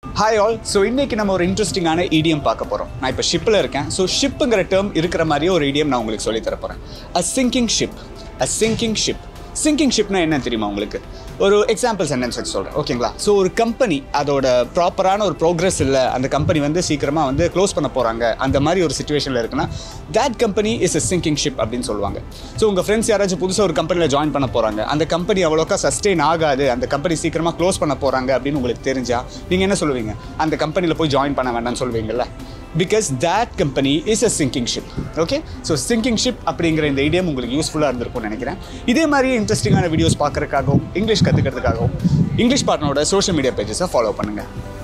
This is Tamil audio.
ஹாய் ஆல் ஸோ இன்னைக்கு நம்ம ஒரு இன்ட்ரெஸ்டிங்கான இடியம் பார்க்க போகிறோம் நான் இப்போ ஷிப்பில் இருக்கேன் ஸோ ஷிப்புங்கிற டேர்ம் இருக்கிற மாதிரியே ஒரு இடியம் நான் உங்களுக்கு சொல்லித் தர போகிறேன் a sinking ship a sinking ship sinking ஷிப்னா என்ன தெரியுமா உங்களுக்கு ஒரு எக்ஸாம்பிள் சென்டென்ஸ் சொல்கிறேன் ஓகேங்களா ஸோ ஒரு கம்பெனி அதோட ப்ராப்பரான ஒரு ப்ரோக்ரஸ் இல்லை அந்த கம்பெனி வந்து சீக்கிரமாக வந்து க்ளோஸ் பண்ண போகிறாங்க அந்த மாதிரி ஒரு சுச்சுவேஷனில் இருக்குன்னா that company is a sinking ship அப்படின்னு சொல்லுவாங்க ஸோ உங்கள் ஃப்ரெண்ட்ஸ் யாராச்சும் புதுசாக ஒரு கம்பெனியில் ஜாயின் பண்ண போகிறாங்க அந்த கம்பெனி அவ்வளோக்கா சஸ்டெயின் ஆகாது அந்த கம்பெனி சீக்கிரமாக க்ளோஸ் பண்ண போகிறாங்க அப்படின்னு உங்களுக்கு தெரிஞ்சா நீங்கள் என்ன சொல்லுவீங்க அந்த கம்பெனியில் போய் ஜாயின் பண்ண வேண்டாம்னு சொல்லுவீங்கல்ல because that company is a sinking ship okay so sinking ship அப்படிங்கிற இந்த இடியம் உங்களுக்கு யூஸ்ஃபுல்லாக இருந்திருக்கும்னு நினைக்கிறேன் இதே மாதிரி இன்ட்ரெஸ்டிங்கான வீடியோஸ் பார்க்குறதுக்காகவும் இங்கிலீஷ் கற்றுக்கிறதுக்காகவும் இங்கிலீஷ் பார்ட்னரோட சோஷியல் மீடியா பேஜஸை ஃபாலோ பண்ணுங்கள்